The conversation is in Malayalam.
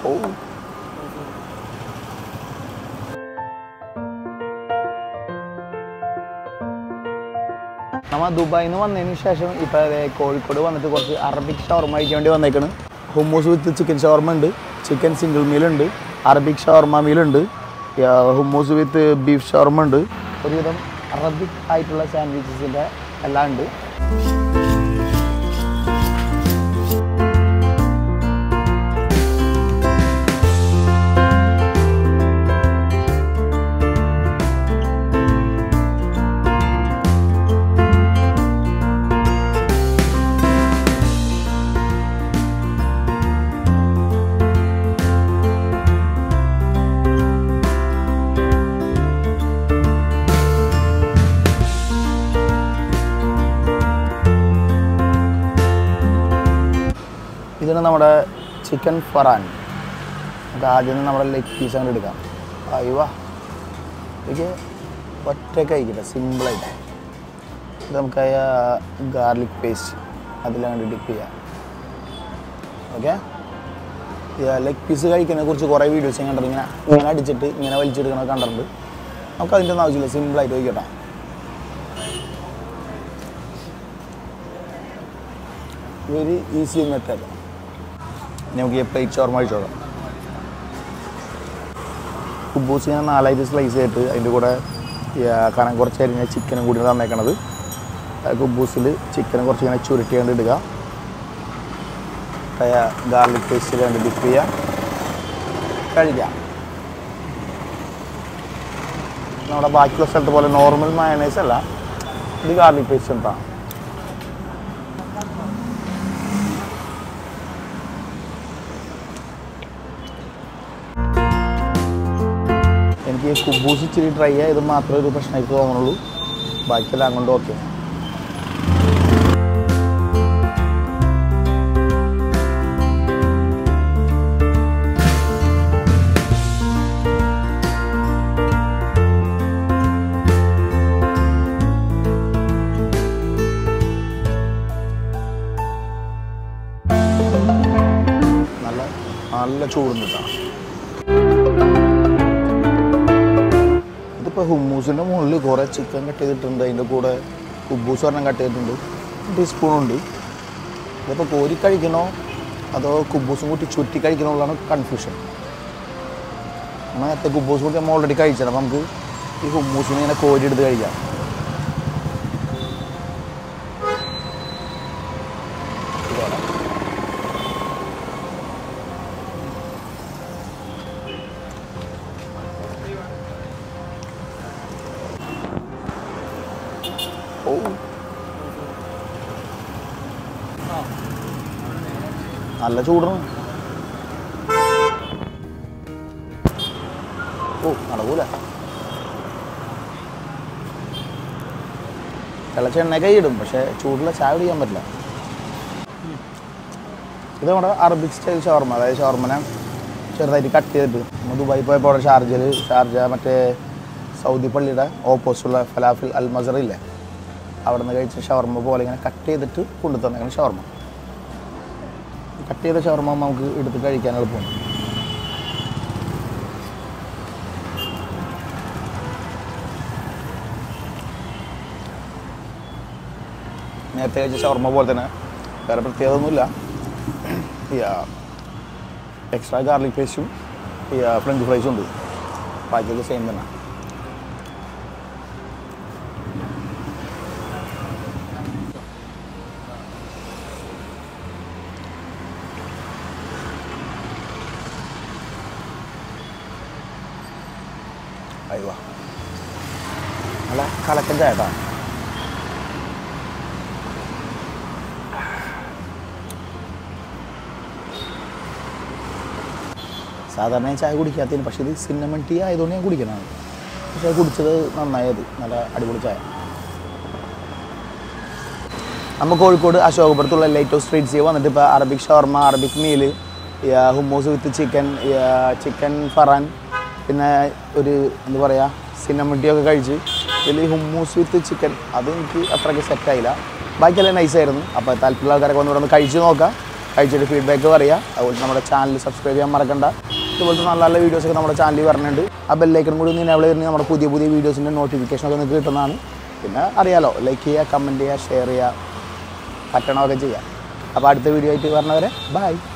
ഓ നമ്മ ദുബായിൽ നിന്ന് വന്നതിന് ശേഷം ഇപ്പം ദേ കോഴിക്കോട് വന്നിട്ട് കുറച്ച് അറബിക് ഷവർമ കഴിക്കാൻ വേണ്ടി വന്നേക്കണ് ഹുമ്മൂസ് വിത്ത് ചിക്കൻ ഷവർമ ഉണ്ട് ചിക്കൻ സിംഗിൾ മീൽ ഉണ്ട് അറബിക് ഷവർമ മീൽ ഉണ്ട് ഹുമ്മൂസ് വിത്ത് ബീഫ് ഷവർമ ഉണ്ട് ഒരുവിധം അറബിക് ആയിട്ടുള്ള സാൻഡ്വിച്ചസിൻ്റെ എല്ലാം ഉണ്ട് ഇതിന് നമ്മുടെ ചിക്കൻ ഫറാൻ നമുക്ക് ആദ്യം തന്നെ നമ്മുടെ ലെഗ് പീസ് അങ്ങോട്ട് എടുക്കാം അയ്യോ ഇത് ഒറ്റ കഴിക്കില്ല സിമ്പിളായിട്ട് ഇത് നമുക്ക് ഗാർലിക് പേസ്റ്റ് അതിലങ്ങോട്ട് ഡിപ്പ് ചെയ്യാം ഓക്കെ ലെഗ് പീസ് കഴിക്കുന്നതിനെ കുറിച്ച് കുറേ വീഡിയോസ് ഞാൻ കണ്ടിട്ടുണ്ട് ഇങ്ങനെ ഇങ്ങനെ അടിച്ചിട്ട് ഇങ്ങനെ വലിച്ചെടുക്കണത് കണ്ടിട്ടുണ്ട് നമുക്ക് അതിൻ്റെ ഒന്നും ആവശ്യമില്ല സിമ്പിളായിട്ട് കഴിക്കട്ടെ വെരി ഈസി മെത്തേഡ് നമുക്ക് ഈ പ്ലേറ്റ് ചോർമ കഴിച്ചോളാം കുബൂസ് ഇങ്ങനെ നാലായിട്ട് സ്ലൈസ് ചെയ്തിട്ട് അതിൻ്റെ കൂടെ ഈ, ആ, കനം കുറച്ച് അരിഞ്ഞ ചിക്കനും കൂടി തന്നേക്കണത് കുബൂസിൽ ചിക്കനും കുറച്ച് ഇങ്ങനെ ചുരുട്ടി കണ്ട് ഇടുക ഗാർലിക് പേസ്റ്റിൽ കണ്ട് ഡിപ്പ് ചെയ്യുക കഴിക്കാം നമ്മുടെ ബാക്കിയുള്ള സ്ഥലത്ത് പോലെ നോർമൽ മയണൈസ് അല്ല ഇത് ഗാർലിക് പേസ്റ്റ് ഉണ്ടാകും എനിക്ക് ഈ കുബൂസ് ഇച്ചിരി ട്രൈ ചെയ്ത് മാത്രമേ ഒരു പ്രശ്നമായിട്ട് തോന്നുള്ളൂ ബാക്കിയെല്ലാം കൊണ്ട് ഓക്കെ നല്ല നല്ല ചൂടുണ്ട് കേട്ടോ ഇതിപ്പോൾ ഹുമ്മൂസിൻ്റെ മുകളിൽ കുറേ ചിക്കൻ കട്ട് ചെയ്തിട്ടുണ്ട് അതിൻ്റെ കൂടെ കുബൂസ് ഒരെണ്ണം കട്ട് ചെയ്തിട്ടുണ്ട് ടീസ്പൂണുണ്ട് ഇതിപ്പോൾ കോരി കഴിക്കണോ അതോ കുബൂസും കൂട്ടി ചുറ്റി കഴിക്കണോ എന്നുള്ളതാണ് കൺഫ്യൂഷൻ നമ്മൾ നേരത്തെ കുബൂസ് കൂട്ടി നമ്മൾ ഓൾറെഡി കഴിച്ചത് അപ്പോൾ നമുക്ക് ഈ ഹുമ്മൂസിനെ ഇങ്ങനെ കോരി എടുത്ത് കഴിക്കാം ഇതോടെ. ഓ നല്ല ചൂടാണ് ഓ നടക്കൂല തിളച്ച എണ്ണ കൈയിടും പക്ഷെ ചൂടുള്ള ചായ കുടിക്കാൻ പറ്റില്ല ഇത് നമ്മുടെ അറബിക് സ്റ്റൈൽ ഷവർമ അതായത് ഷവർമനെ ചെറുതായിട്ട് കട്ട് ചെയ്തിട്ട് നമ്മൾ ദുബായി പോയപ്പോൾ അവിടെ ഷാർജയിൽ ഷാർജ മറ്റേ സൗദി പള്ളിയുടെ ഓപ്പോസിറ്റുള്ള ഫലാഫിൽ അൽ മസർ ഇല്ലേ അവിടെ നിന്ന് കഴിച്ച ഷവർമ പോലെ ഇങ്ങനെ കട്ട് ചെയ്തിട്ട് കൊണ്ടു തന്നെ ഷവർമ കട്ട് ചെയ്ത ഷവർമ നമുക്ക് എടുത്ത് കഴിക്കാൻ എളുപ്പമാണ് നേരത്തെ കഴിച്ച ഷവർമ പോലെ തന്നെ വേറെ പ്രത്യേകത ഒന്നുമില്ല ഈ എക്സ്ട്രാ ഗാർലിക് പേസ്റ്റും ഈ ഫ്രഞ്ച് ഫ്രൈസും ഉണ്ട് ബാക്കിയൊക്കെ സെയിം തന്നെ അയ്യോ നല്ല കലക്കൻ ചായ കേട്ടോ സാധാരണ ഞാൻ ചായ കുടിക്കാത്തതിന് പക്ഷേ ഇത് സിന്നമൺ ടീ ആയതുകൊണ്ട് ഞാൻ കുടിക്കണതാണ് പക്ഷേ കുടിച്ചത് നന്നായത് നല്ല അടിപൊളി ചായ നമ്മൾ കോഴിക്കോട് അശോകപുരത്തുള്ള ലൈറ്റോ സ്ട്രീറ്റ്സിൽ വന്നിട്ട് ഇപ്പോൾ Arabic shawarma Arabic meal hummus with chicken chicken ഫറാൻ പിന്നെ ഒരു എന്താ പറയുക സിന്നമട്ടിയൊക്കെ കഴിച്ച് ഇതിൽ ഹുമ്മൂസ് വിത്ത് ചിക്കൻ അത് എനിക്ക് അത്രയ്ക്ക് സെറ്റായില്ല ബാക്കിയെല്ലാം നൈസായിരുന്നു അപ്പോൾ താല്പര്യമുള്ള ആൾക്കാരൊക്കെ വന്ന് ഇവിടെ ഒന്ന് കഴിച്ച് നോക്കാം കഴിച്ചിട്ട് ഫീഡ്ബാക്ക് പറയുക അതുപോലെ നമ്മുടെ ചാനൽ സബ്സ്ക്രൈബ് ചെയ്യാൻ മറക്കണ്ട ഇതുപോലത്തെ നല്ല നല്ല വീഡിയോസൊക്കെ നമ്മുടെ ചാനലിൽ വരുന്നുണ്ട് ആ ബെല്ലൈക്കൺ കൂടി ഒന്ന് എനേബിൾ ചെയ്തിട്ടുണ്ടെങ്കിൽ നമ്മുടെ പുതിയ പുതിയ വീഡിയോസിൻ്റെ നോട്ടിഫിക്കേഷനൊക്കെ നിങ്ങൾക്ക് കിട്ടുന്നതാണ് പിന്നെ അറിയാലോ ലൈക്ക് ചെയ്യുക കമൻറ്റ് ചെയ്യുക ഷെയർ ചെയ്യുക പറ്റണമൊക്കെ ചെയ്യുക അപ്പോൾ അടുത്ത വീഡിയോ ആയിട്ട് പറഞ്ഞവരെ ബൈ